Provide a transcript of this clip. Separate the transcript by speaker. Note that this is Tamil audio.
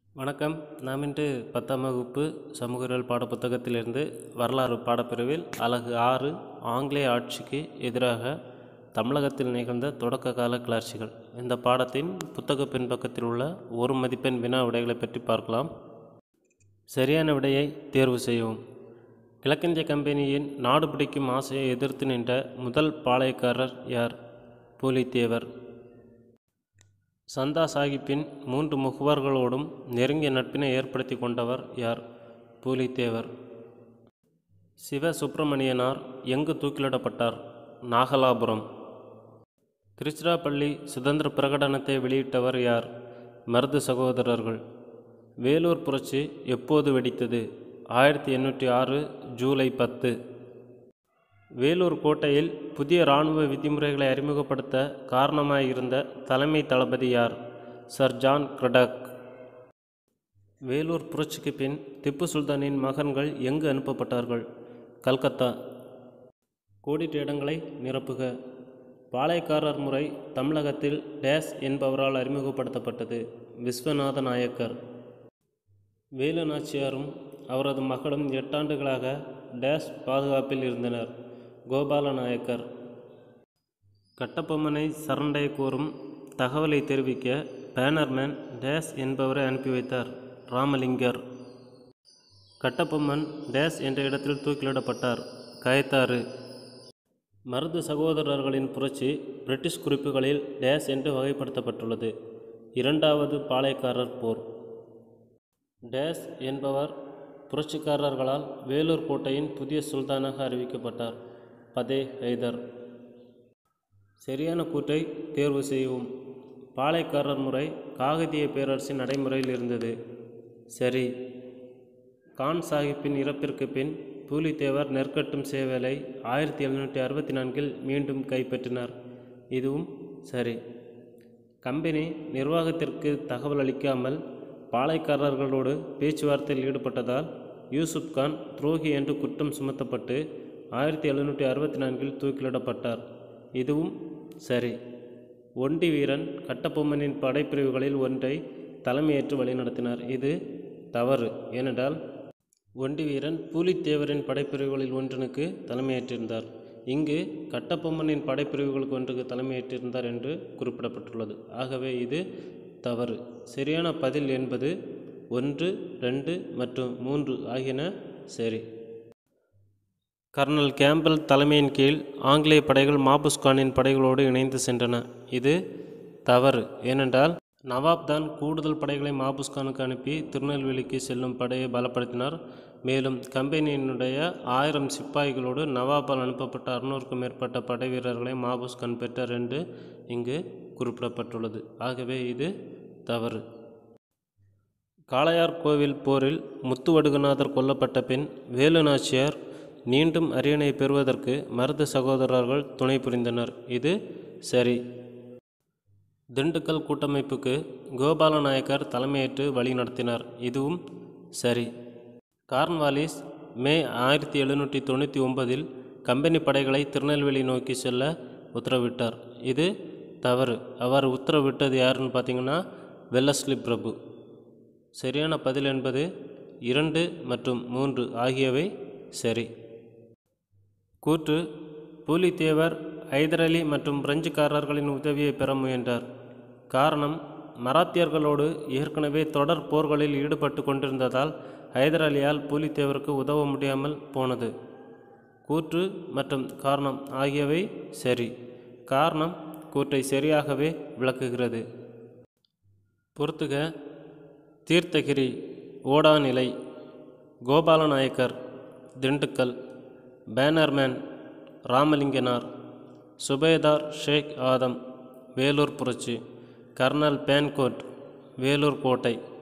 Speaker 1: வணக்கம் நாம் இன்று பத்தாம் வகுப்பு சமூகவியல் பாடப்புத்தகத்திலிருந்து வரலாறு பாடப்பிரிவில் அலகு ஆறு ஆங்கிலேய ஆட்சிக்கு எதிராக தமிழகத்தில் நிகழ்ந்த தொடக்க கால கிளர்ச்சிகள் இந்த பாடத்தின் புத்தக பின்பக்கத்தில் உள்ள ஒரு மதிப்பெண் வினா விடைகளை பற்றி பார்க்கலாம் சரியான விடையை தேர்வு செய்யவும் கிழக்கிந்திய கம்பெனியின் நாடு பிடிக்கும் ஆசையை எதிர்த்து நின்ற முதல் பாளையக்காரர் யார் பூலித்தேவர் சந்தா சாஹிப்பின் மூன்று முகவர்களோடும் நெருங்கிய நட்பினை ஏற்படுத்தி கொண்டவர் யார் பூலித்தேவர் சிவ சுப்பிரமணியனார் எங்கு தூக்கிலிடப்பட்டார் நாகலாபுரம் திருச்சிராப்பள்ளி சுதந்திர பிரகடனத்தை வெளியிட்டவர் யார் மருது சகோதரர்கள் வேலூர் புரட்சி எப்போது வெடித்தது ஆயிரத்தி எண்ணூற்றி ஆறு ஜூலை பத்து வேலூர் கோட்டையில் புதிய இராணுவ விதிமுறைகளை அறிமுகப்படுத்த காரணமாயிருந்த தலைமை தளபதி யார் சர் ஜான் கிரடக் வேலூர் புரட்சிக்கு பின் திப்பு சுல்தானின் மகன்கள் எங்கு அனுப்பப்பட்டார்கள் கல்கத்தா கோடிட்ட இடங்களை நிரப்புக பாளையக்காரர் முறை தமிழகத்தில் டேஸ் என்பவரால் அறிமுகப்படுத்தப்பட்டது விஸ்வநாத நாயக்கர் வேலு நாச்சியாரும் அவரது மகளும் எட்டாண்டுகளாக டேஸ் பாதுகாப்பில் இருந்தனர் கோபால நாயக்கர் கட்டபொம்மனை சரண்டை கோரும் தகவலை தெரிவிக்க பேனர்மேன் டேஸ் என்பவரை அனுப்பி வைத்தார் ராமலிங்கர் கட்டபொம்மன் டேஸ் என்ற இடத்தில் தூக்கிலிடப்பட்டார் கயத்தாறு மருது சகோதரர்களின் புரட்சி பிரிட்டிஷ் குறிப்புகளில் டேஸ் என்று வகைப்படுத்தப்பட்டுள்ளது இரண்டாவது பாளையக்காரர் போர் டேஸ் என்பவர் புரட்சிக்காரர்களால் வேலூர் கோட்டையின் புதிய சுல்தானாக அறிவிக்கப்பட்டார் பதே ஹைதர் சரியான கூற்றை தேர்வு செய்யவும் பாளையக்காரர் முறை காகதிய பேரரசின் நடைமுறையில் இருந்தது சரி கான் சாஹிப்பின் இறப்பிற்கு பின் பூலித்தேவர் நெற்கட்டும் சேவலை ஆயிரத்தி எழுநூற்றி அறுபத்தி நான்கில் மீண்டும் கைப்பற்றினார் இதுவும் சரி கம்பெனி நிர்வாகத்திற்கு தகவல் அளிக்காமல் பாளையக்காரர்களோடு பேச்சுவார்த்தையில் ஈடுபட்டதால் யூசுப் கான் துரோகி என்று குற்றம் சுமத்தப்பட்டு ஆயிரத்தி எழுநூற்றி அறுபத்தி நான்கில் தூக்கிலிடப்பட்டார் இதுவும் சரி ஒண்டி வீரன் கட்டபொம்மனின் படைப்பிரிவுகளில் ஒன்றை தலைமையேற்று வழிநடத்தினார் இது தவறு ஏனென்றால் ஒண்டி வீரன் பூலித்தேவரின் படைப்பிரிவுகளில் ஒன்றனுக்கு தலைமையேற்றிருந்தார் இங்கு கட்டபொம்மனின் படைப்பிரிவுகளுக்கு ஒன்றுக்கு தலைமையேற்றிருந்தார் என்று குறிப்பிடப்பட்டுள்ளது ஆகவே இது தவறு சரியான பதில் என்பது ஒன்று ரெண்டு மற்றும் மூன்று ஆகியன சரி கர்னல் கேம்பல் தலைமையின் கீழ் ஆங்கிலேய படைகள் மாபுஸ்கானின் படைகளோடு இணைந்து சென்றன இது தவறு ஏனென்றால் நவாப் தான் கூடுதல் படைகளை மாபுஸ்கானுக்கு அனுப்பி திருநெல்வேலிக்கு செல்லும் படையை பலப்படுத்தினார் மேலும் கம்பெனியினுடைய ஆயிரம் சிப்பாய்களோடு நவாபால் அனுப்பப்பட்ட அறுநூறுக்கும் மேற்பட்ட படை வீரர்களை மாபுஸ்கான் பெற்றார் என்று இங்கு குறிப்பிடப்பட்டுள்ளது ஆகவே இது தவறு காளையார் கோவில் போரில் முத்துவடுகநாதர் கொல்லப்பட்ட பின் வேலு நாச்சியார் மீண்டும் அரியணை பெறுவதற்கு மருது சகோதரர்கள் துணை புரிந்தனர் இது சரி திண்டுக்கல் கூட்டமைப்புக்கு கோபால நாயக்கர் தலைமையேற்று வழி நடத்தினார் இதுவும் சரி கார்ன்வாலிஸ் மே ஆயிரத்தி எழுநூற்றி தொண்ணூற்றி ஒன்பதில் கம்பெனி படைகளை திருநெல்வேலி நோக்கி செல்ல உத்தரவிட்டார் இது தவறு அவர் உத்தரவிட்டது யாருன்னு பார்த்தீங்கன்னா வெல்லஸ்லி பிரபு சரியான பதில் என்பது இரண்டு மற்றும் மூன்று ஆகியவை சரி கூற்று பூலித்தேவர் ஹைதர் அலி மற்றும் பிரெஞ்சுக்காரர்களின் உதவியை பெற முயன்றார் காரணம் மராத்தியர்களோடு ஏற்கனவே தொடர் போர்களில் ஈடுபட்டு கொண்டிருந்ததால் ஹைதர் அலியால் பூலித்தேவருக்கு உதவ முடியாமல் போனது கூற்று மற்றும் காரணம் ஆகியவை சரி காரணம் கூற்றை சரியாகவே விளக்குகிறது பொறுத்துக தீர்த்தகிரி ஓடாநிலை கோபாலநாயக்கர் திண்டுக்கல் பேனர்மேன் ராமலிங்கனார் சுபேதார் ஷேக் ஆதம் வேலூர் புரட்சி கர்னல் பேன்கோட் வேலூர் கோட்டை